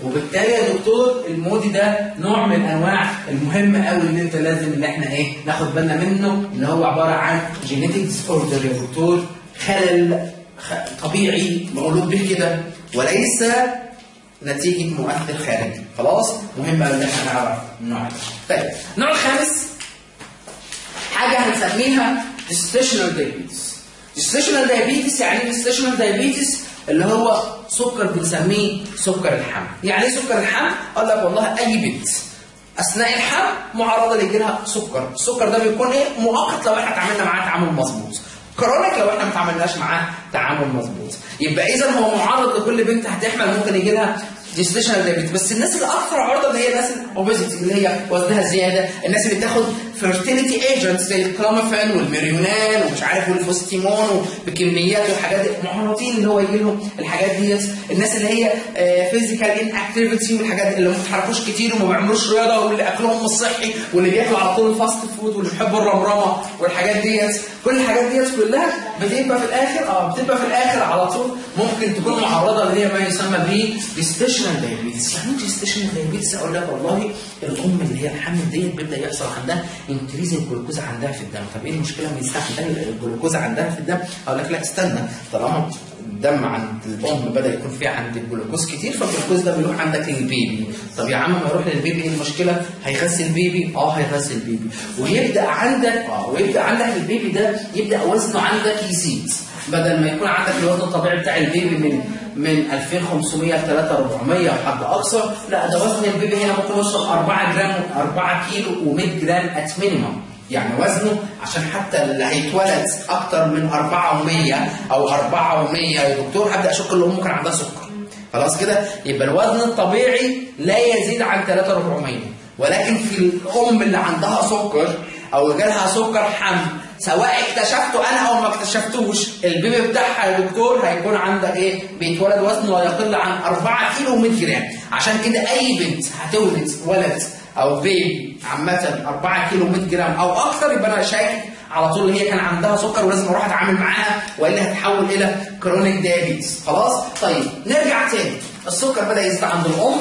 وبالتالي يا دكتور المودي ده نوع من انواع المهم قوي اللي انت لازم ان احنا ايه ناخد بالنا منه اللي هو عباره عن جينيتك ديس اوردر يا دكتور خلل خ- طبيعي مولود به كده وليس نتيجه مؤثر خارجي خلاص مهم قوي ان احنا نعرف النوع ده طيب النوع الخامس حاجه هنسميها gestational diabetes gestational diabetes يعني ايه gestational diabetes اللي هو سكر بنسميه سكر الحمل يعني ايه سكر الحمل اقول لك والله اي بنت اثناء الحمل معرضه ليجي لها سكر السكر ده بيكون ايه مؤقت لو احنا اتعاملنا معاه تعامل مظبوط كرونيك لو احنا ما تعاملناش معاه تعامل مظبوط يبقى اذا هو معرض لكل بنت هتحمل ممكن يجي لها جيستيشنال دايبيتس بس الناس اللي اكثر عرضه اللي هي الناس الاوبيزيتي اللي هي وزنها زياده الناس اللي بتاخد فيرتيليتي ايجنتس زي الكلامافين والميريونال ومش عارف والفوستيمون بكميات وحاجات معرضين اللي هو يجي لهم الحاجات ديت الناس اللي هي فيزيكال ان اكتيفيتي والحاجات اللي ما بيتحركوش كتير وما بيعملوش رياضه واللي اكلهم مش صحي واللي بياكلوا على طول الفاست فود واللي بيحبوا الرمرمه والحاجات ديت كل الحاجات ديت كلها بتبقى في الاخر اه بتبقى في الاخر على طول ممكن تكون معرضه اللي هي ما يسمى ب جيستيشنال دايابيتس يعني ايه جيستيشنال دايابيتس اقول لك والله الام اللي هي الحامل ديت بيبدا يحصل عندها انكريز الجلوكوز عندها في الدم طب ايه المشكله من يستحمل الجلوكوز عندها في الدم اقول لك لا استنى طالما الدم عند الام بدا يكون فيه عند الجلوكوز كتير فالجلوكوز ده بيروح عندك للبيبي طب يا عم ما يروح للبيبي ايه المشكله هيخسي البيبي اه هيخسي البيبي ويبدا عندك اه ويبدا عندك البيبي ده يبدا وزنه عندك يزيد بدل ما يكون عندك الوزن الطبيعي بتاع البيبي من من 2500 ل 3400 حد اقصى لا ده وزن البيبي هنا ممكن يوصل 4 جرام 4 كيلو و100 جرام ات مينيمم يعني وزنه عشان حتى اللي هيتولد اكتر من 400 او 400 يا دكتور هبدا اشك ان امه كان عندها سكر خلاص كده يبقى الوزن الطبيعي لا يزيد عن 3400 ولكن في الام اللي عندها سكر او جالها سكر حمل سواء اكتشفته انا او ما اكتشفتوش البيبي بتاعها يا دكتور هيكون عندك ايه بيتولد وزنه لا يقل عن 4 كيلو و100 جرام عشان كده اي بنت هتولد ولد او بيبي عامه 4 كيلو 100 جرام او اكثر يبقى انا شاكك على طول ان هي كان عندها سكر ولازم اروح اتعامل معاها والا هتحول الى كرونيك دايابيتس خلاص طيب نرجع تاني السكر بدا يزيد عند الام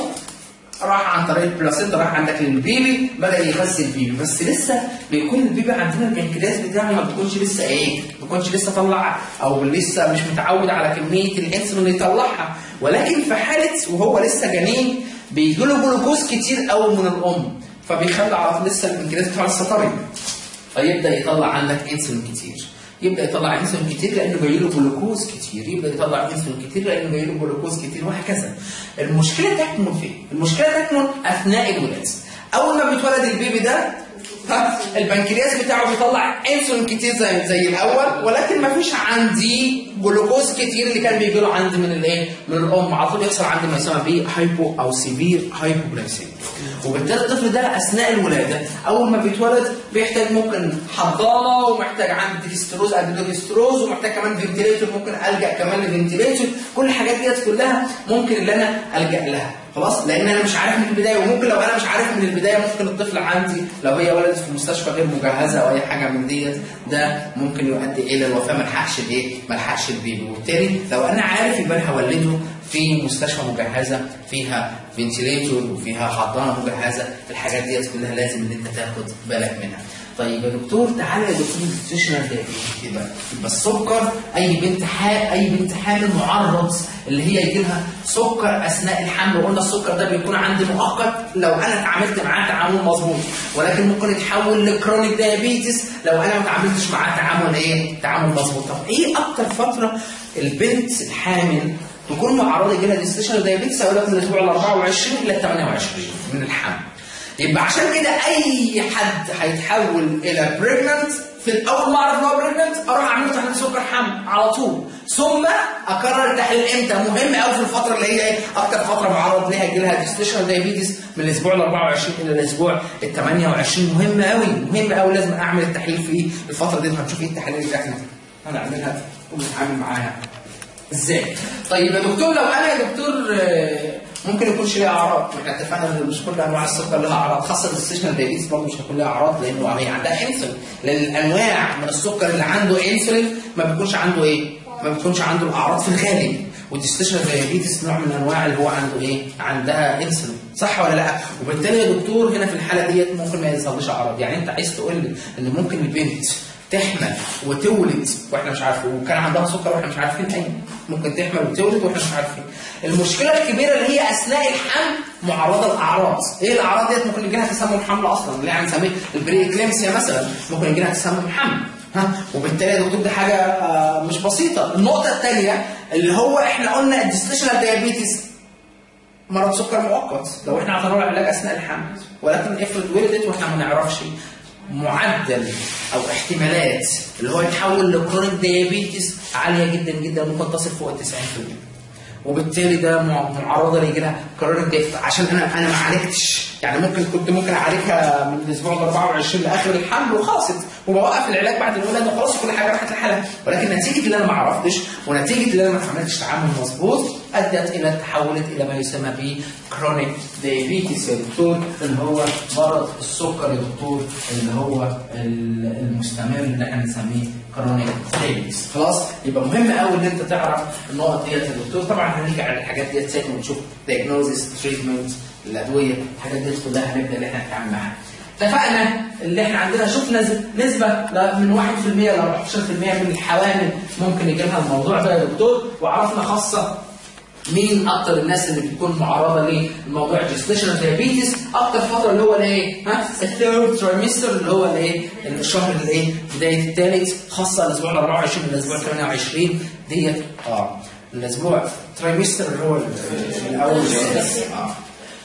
راح عن طريق البلاسينتا راح عندك للبيبي بدا يغذي البيبي بس لسه بيكون البيبي عندنا البنكرياس بتاعه ما بيكونش لسه ايه ما بيكونش لسه طلع او لسه مش متعود على كميه الانسولين اللي يطلعها ولكن في حاله وهو لسه جنين بيجي له جلوكوز كتير قوي من الام فبيخلي على طول لسه البنكرياس بتاعه لسه طري فيبدا يطلع عندك انسولين كتير يبدا يطلع انسولين كتير لانه جاي له جلوكوز كتير يبدا يطلع انسولين كتير لانه جاي له جلوكوز كتير وهكذا المشكله تكمن فين المشكله تكمن اثناء الولاده اول ما بيتولد البيبي ده ها، البنكرياس بتاعه بيطلع انسولين كتير زي زي الاول ولكن ما فيش عندي جلوكوز كتير اللي كان بيجي له عندي من الايه من الام على طول يحصل عندي ما يسمى بيه هايبو او سيفير هايبوجلايسيميا وبالتالي الطفل ده اثناء الولاده اول ما بيتولد بيحتاج ممكن حضانه ومحتاج عندي ديكستروز ادينوكستروز ومحتاج كمان فنتليتور ممكن الجا كمان لفنتليتور كل الحاجات ديت كلها ممكن اللي انا الجا لها خلاص لان انا مش عارف من البدايه وممكن لو انا مش عارف من البدايه ممكن الطفل عندي لو هي ولدت في مستشفى غير مجهزه او اي حاجه من ديت ده ممكن يؤدي الى الوفاه ما لحقش الايه ما لحقش البيبي وبالتالي لو انا عارف يبقى انا هولده في مستشفى مجهزه فيها فنتليتور وفيها حضانه مجهزه الحاجات ديت كلها لازم ان انت تاخد بالك منها طيب يا دكتور تعالى يا دكتور نيوتريشنال دايابيتس يبقى يبقى السكر اي بنت حامل اي بنت حامل معرض اللي هي يجي لها سكر اثناء الحمل وقلنا السكر ده بيكون عندي مؤقت لو انا اتعاملت معاه تعامل مظبوط ولكن ممكن يتحول لكرونيك دايابيتس لو انا ما اتعاملتش معاه تعامل ايه؟ تعامل مظبوط طب ايه اكتر فتره البنت الحامل تكون معرضه يجي لها ديستيشنال دايابيتس اقول لك من الاسبوع ال 24 الى ال 28 من الحمل يبقى عشان كده اي حد هيتحول الى بريجننت في الاول ما اعرف ان هو بريجننت اروح اعمل له تحليل سكر حمل على طول ثم اكرر التحليل امتى مهم قوي في الفتره اللي هي ايه اكتر فتره معرض ليها يجي لها ديستيشنال دايابيتس من الاسبوع ال 24 الى الاسبوع ال 28 مهم قوي مهم قوي لازم اعمل التحليل في الفتره دي هنشوف ايه التحاليل اللي احنا هنعملها ونتعامل معاها ازاي طيب يا دكتور لو انا يا دكتور آه، ممكن يكونش ليها اعراض احنا اتفقنا ان مش كل انواع السكر لها اعراض خاصه الستيشنال دايبيتس برضه مش هيكون لها اعراض لانه هي عندها انسولين لان الانواع من السكر اللي عنده انسولين ما بيكونش عنده ايه؟ ما بيكونش عنده الاعراض في الغالب والديستيشنال دايابيتس نوع من انواع اللي هو عنده ايه؟ عندها انسولين صح ولا لا؟ وبالتالي يا دكتور هنا في الحاله ديت ممكن ما يظهرليش اعراض يعني انت عايز تقول لي ان ممكن البنت تحمل وتولد واحنا مش عارفين وكان عندها سكر واحنا مش عارفين اي ممكن تحمل وتولد واحنا مش عارفين المشكله الكبيره اللي هي اثناء الحمل معرضه لاعراض ايه الاعراض ديت ممكن يجي لها تسمم حمل اصلا اللي هنسميه البري اكليمسيا مثلا ممكن يجي لها تسمم حمل ها وبالتالي يا دكتور دي حاجه آه، مش بسيطه النقطه الثانيه اللي هو احنا قلنا الديستيشنال دايابيتس مرض سكر مؤقت لو احنا عطينا له علاج اثناء الحمل ولكن افرض ولدت واحنا ما نعرفش معدل او احتمالات اللي هو يتحول لكرونيك دايابيتس عاليه جدا جدا ممكن تصل فوق ال 90% وبالتالي ده مع- معرضه ليجي لها كرونيك دايابيتس عشان انا انا ما عالجتش يعني ممكن كنت ممكن اعالجها من الاسبوع ال 24 لاخر الحمل وخلصت وبوقف العلاج بعد الولاده وخلاص كل حاجه راحت لحالها ولكن نتيجه اللي انا ما عرفتش ونتيجه اللي انا ما عملتش تعامل مظبوط ادت الى تحولت الى ما يسمى ب كرونيك دايابيتس يا دكتور اللي هو مرض السكر يا دكتور اللي هو ال- المستمر اللي احنا بنسميه كرونيك دايابيتس خلاص يبقى مهم قوي ان انت تعرف النقط ديت يا دكتور طبعا هنيجي على الحاجات ديت تاني ونشوف دايجنوزيس تريتمنت الادويه الحاجات ديت كلها هنبدا ان احنا نتعامل معاها اتفقنا اللي احنا عندنا شفنا ز- نسبة ل- من 1% ل 14% من الحوامل ممكن يجي لها الموضوع ده يا دكتور وعرفنا خاصة مين اكتر الناس اللي بتكون معرضه للموضوع الجستيشنال دايابيتس اكتر فتره اللي هو الايه ها الثيرد ترايمستر اللي هو الايه الشهر الايه بدايه الثالث خاصه الاسبوع ال 24 من الاسبوع ال 28 ديت اه الاسبوع ترايمستر اللي هو ال- الاول اه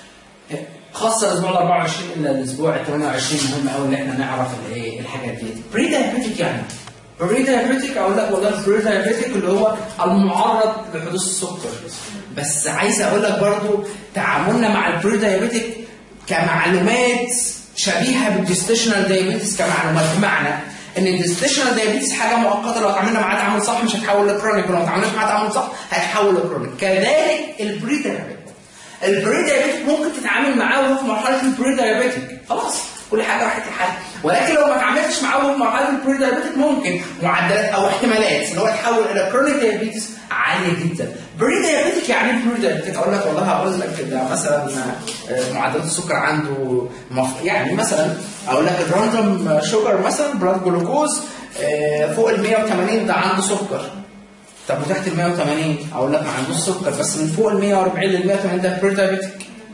خاصه الاسبوع ال 24 الى الاسبوع ال 28 مهم قوي ان احنا نعرف الايه الحاجات دي بري دايابيتك يعني بري دايابيتك اقول لك والله البري دايابيتك اللي هو المعرض لحدوث السكر بس عايز اقول لك برضو تعاملنا مع البري دايابيتك كمعلومات شبيهه بالجستيشنال دايابيتس كمعلومات بمعنى ان الجستيشنال دايابيتس حاجه مؤقته لو اتعاملنا معاه تعامل صح مش هتحول لكرونيك ولو اتعاملنا معاه تعامل صح هيتحول لكرونيك كذلك البري دايابيتك البري دايابيتك ممكن تتعامل معاه وهو في مرحله البري دايابيتك خلاص كل حاجه راحت لحالها ولكن لو ما اتعاملتش معاه وهو في مرحله البري دايابيتك ممكن معدلات او احتمالات ان هو يتحول الى كرونيك دايابيتس عاليه جدا بري دايابيتك يعني ايه بري دايابيتك اقول لك والله هقول لك ده مثلا آه، معدلات السكر عنده مف- يعني مثلا اقول لك الراندوم شوجر مثلا بلاد جلوكوز آه، فوق ال 180 ده عنده سكر طب وتحت ال 180 اقول لك ما عندوش سكر بس من فوق ال 140 لل 180 ده بري دايابيتك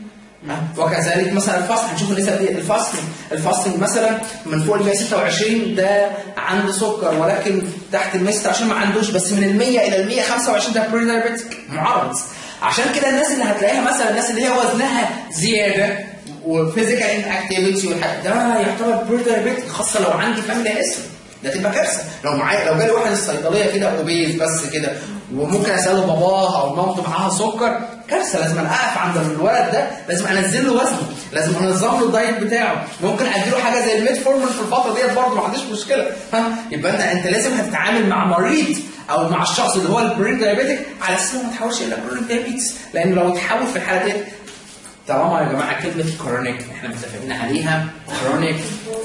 وكذلك مثلا الفاستنج هنشوف النسب دي الفاستنج الفاستنج مثلا من فوق ال 126 ده عنده سكر ولكن تحت ال 126 ما عندوش بس من ال 100 الى ال 125 ده بري دايابيتك معرض عشان كده الناس اللي هتلاقيها مثلا الناس اللي هي وزنها زياده وفيزيكال ان اكتيفيتي والحاجات ده يعتبر بري دايابيتك خاصه لو عندي فاميلي هيستوري ده تبقى كارثه لو معايا لو جالي واحد الصيدليه كده اوبيز بس كده وممكن اساله باباها او مامته معاها سكر كارثه لازم أنا اقف عند الولد ده لازم انزل له وزنه لازم انظم له الدايت بتاعه ممكن اديله حاجه زي الميتفورمين في الفتره ديت برضه ما عنديش مشكله ها يبقى انت انت لازم هتتعامل مع مريض او مع الشخص اللي هو البرين دايابيتك على اساس إنه ما تحولش الى برين دايابيتس لان لو تحول في الحاله ديت طالما يا جماعه كلمه كرونيك احنا متفقين عليها كرونيك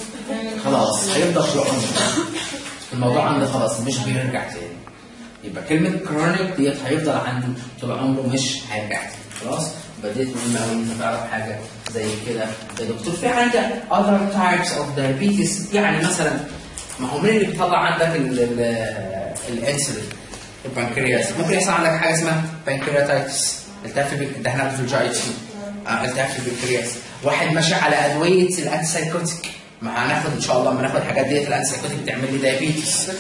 خلاص هيفضل طول عمره الموضوع عندي خلاص مش بيرجع تاني يبقى كلمة كرونيك ديت هيفضل عندي طول عمره مش هيرجع تاني خلاص بديت مهم قوي انت تعرف حاجة زي كده يا دكتور في عندك other types of diabetes يعني مثلا ما هو مين اللي بيطلع عندك ال- ال- الانسولين البنكرياس ممكن يحصل عندك حاجة اسمها بنكرياتايتس التهاب في البنك- ده هناخده في الجي اي تي آه، التهاب في البنكرياس واحد ماشي على ادوية الانتي سايكوتيك ما هناخد ان شاء الله لما ناخد الحاجات ديت الانتي سايكوتيك بتعمل لي دايابيتس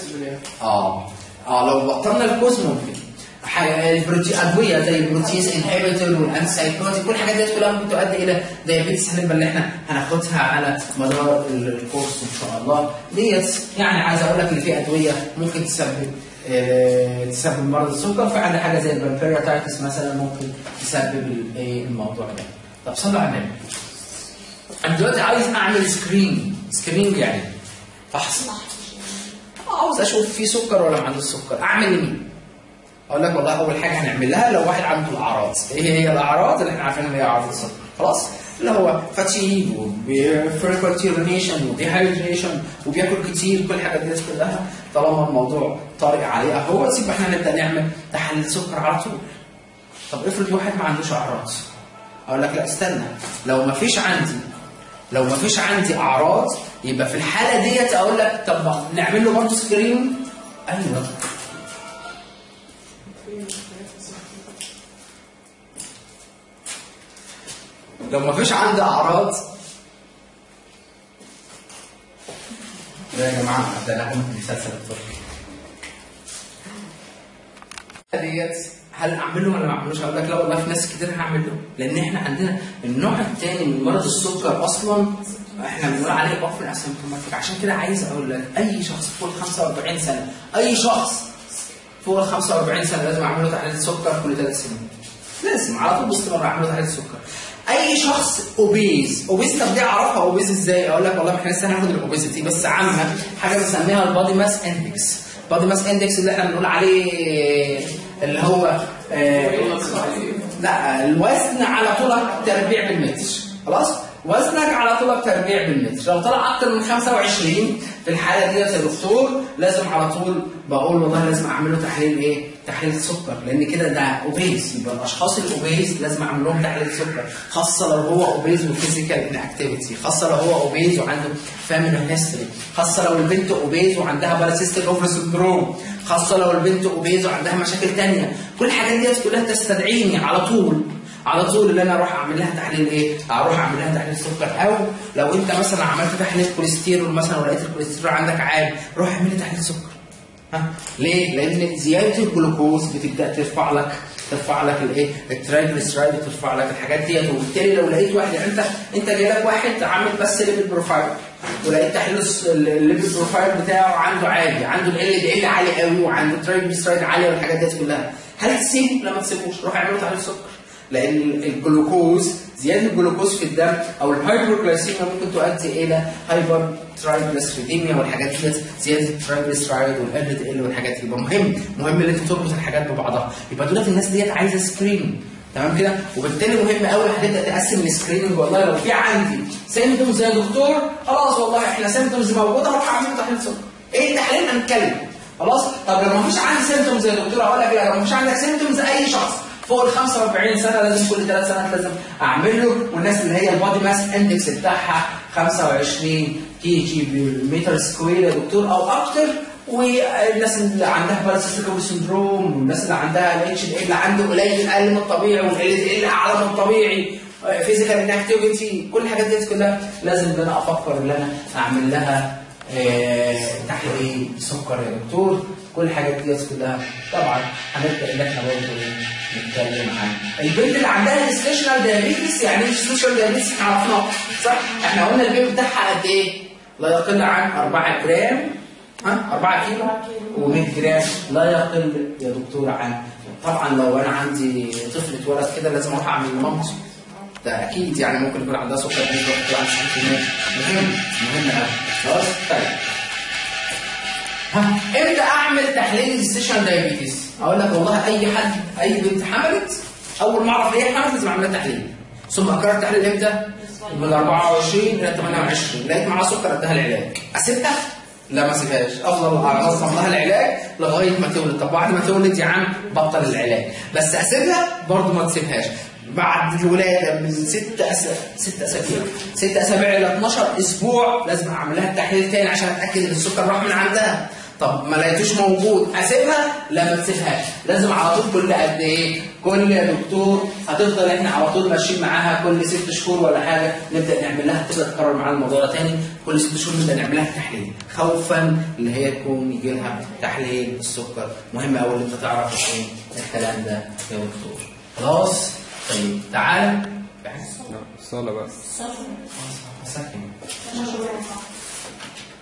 اه اه لو بطلنا الكوز ممكن ح- البروتين ادويه زي البروتيز انهبيتور والانتي سايكوتيك كل الحاجات دي كلها ممكن تؤدي الى دايابيتس هنبقى اللي احنا هناخدها على مدار الكورس ان شاء الله ديت يعني عايز اقول لك ان في ادويه ممكن تسبب آه، تسبب مرض السكر في عندنا حاجه زي البنكرياتايتس مثلا ممكن تسبب ال- إيه الموضوع ده طب صلوا على النبي انا دلوقتي عايز اعمل سكرين سكرين يعني فحص عاوز اشوف في سكر ولا ما عندوش سكر اعمل مين اقول لك والله اول حاجه هنعمل لها لو واحد عنده الاعراض ايه هي الاعراض اللي احنا عارفين ان هي اعراض السكر خلاص اللي هو فاتيج وفريكوال يورينيشن وديهايدريشن وبياكل كتير كل الحاجات دي كلها طالما الموضوع طارئ عليه اهو يبقى احنا نبدا نعمل تحليل سكر على طول طب افرض واحد ما عندوش اعراض اقول لك لا استنى لو ما فيش عندي لو ما فيش عندي اعراض يبقى في الحاله ديت اقول لك طب ما نعمل له برضه سكرين ايوه لو ما فيش عندي اعراض يا جماعه ده لكم مسلسل التركي ديت هل اعمله ولا ما اعملوش؟ اقول لك لا والله في ناس كتير هعمل له لان احنا عندنا النوع الثاني من مرض السكر اصلا احنا بنقول عليه اوفر اسيمتوماتيك عشان كده عايز اقول لك اي شخص فوق ال 45 سنه اي شخص فوق ال 45 سنه لازم اعمل له تحليل سكر كل ثلاث سنين لازم على طول باستمرار اعمل له تحليل سكر اي شخص اوبيز اوبيز طب دي اعرفها اوبيز ازاي اقول لك والله احنا لسه هناخد الاوبيزيتي بس عامه حاجه بنسميها البادي ماس اندكس البادي ماس اندكس اللي احنا بنقول عليه اللي هو آه لا الوزن على طولك تربيع بالمتر خلاص وزنك على طولك تربيع بالمتر لو طلع اكتر من 25 في الحاله ديت يا دكتور لازم على طول بقول والله لازم اعمل له تحليل ايه؟ تحليل سكر لان كده ده اوبيز يبقى الاشخاص الاوبيز لازم اعمل لهم تحليل سكر خاصه لو هو اوبيز وفيزيكال ان اكتيفيتي خاصه لو هو اوبيز وعنده فاميلي هيستوري خاصه لو البنت اوبيز وعندها باراسيستيك اوفر سندروم خاصه لو البنت اوبيز وعندها مشاكل ثانيه كل الحاجات ديت كلها تستدعيني على طول على طول اللي انا اروح اعمل لها تحليل ايه؟ اروح اعمل لها تحليل سكر او لو انت مثلا عملت تحليل كوليسترول مثلا ولقيت الكوليسترول عندك عالي روح اعمل لي تحليل سكر. ها؟ ليه؟ لان زياده الجلوكوز بتبدا ترفع لك ترفع لك الايه؟ الترايجليسرايد ترفع لك الحاجات ديت وبالتالي لو لقيت واحد يعني انت انت جاي لك واحد عامل بس ليبل بروفايل ولقيت تحليل الليبل بروفايل بتاعه عنده عالي عنده ال دي ال عالي قوي وعنده الترايجليسرايد عاليه والحاجات ديت كلها هل تسيبه؟ لا ما تسيبوش روح اعمل له تحليل سكر. لان الجلوكوز زياده الجلوكوز في الدم او الهايبوغلايسيميا ممكن تؤدي الى هايبر ترايجليسيريديميا والحاجات دي زياده الترايجليسرايد والال دي ال والحاجات دي يبقى مهم مهم ان انت تربط الحاجات ببعضها يبقى دولت الناس ديت عايزه سكرين تمام كده وبالتالي مهم قوي هتبدا تقسم السكريننج والله لو في عندي سيمتومز يا دكتور خلاص والله احنا سيمتومز موجوده اروح اعمل تحليل سكر ايه التحليل هنتكلم خلاص طب لو ما فيش عندي سيمتومز يا دكتور اقول لك لا لو ما فيش عندك سيمتومز اي شخص فوق ال 45 سنه لازم كل ثلاث سنوات لازم اعمل له والناس اللي هي البادي ماس اندكس بتاعها 25 كي جي بالمتر سكوير يا دكتور او اكتر والناس اللي عندها باراسيتيك سندروم والناس اللي عندها الاتش دي اللي عنده قليل اقل من الطبيعي والال دي ال اعلى من الطبيعي فيزيكال انكتيفيتي كل الحاجات دي كلها لازم ان انا افكر ان انا اعمل لها آه تحليل سكر يا دكتور كل الحاجات دي كلها طبعا هنبدا ان احنا برضه نتكلم عن البنت اللي عندها ستيشنال دايابيتس يعني ايه ستيشنال دايابيتس احنا عرفناه صح؟ احنا قلنا البيبي بتاعها قد ايه؟ لا يقل عن 4 جرام ها 4 كيلو و100 جرام لا يقل يا دكتور عن طبعا لو انا عندي طفل اتولد كده لازم اروح اعمل لمامته ده اكيد يعني ممكن يكون عندها سكر بنسبه عن 90% مهم مهم قوي خلاص طيب ها امتى اعمل تحليل الستيشن دايابيتس؟ اقول لك والله اي حد اي بنت حملت اول ما اعرف هي حملت لازم اعمل لها تحليل ثم اكرر التحليل امتى؟ من 24 الى 28 لقيت معاها سكر اديها العلاج اسيبها؟ لا ما اسيبهاش افضل انظم لها العلاج لغايه ما تولد طب بعد ما تولد يا عم بطل العلاج بس اسيبها برضه ما تسيبهاش بعد الولاده من ست أس... ست اسابيع ست اسابيع الى 12 اسبوع لازم اعمل لها التحليل تاني عشان اتاكد ان السكر راح من عندها طب ما لقيتوش موجود اسيبها لا ما تسيبهاش لازم على طول كل قد ايه كل يا دكتور هتفضل احنا على طول ماشيين معاها كل ست شهور ولا حاجه نبدا نعمل لها تبدا تكرر معانا الموضوع ده تاني كل ست شهور نبدا نعمل لها تحليل خوفا اللي هي تكون يجي لها تحليل السكر مهم قوي ان انت تعرف ايه الكلام ده يا دكتور خلاص طيب تعالى الصلاة بقى سكن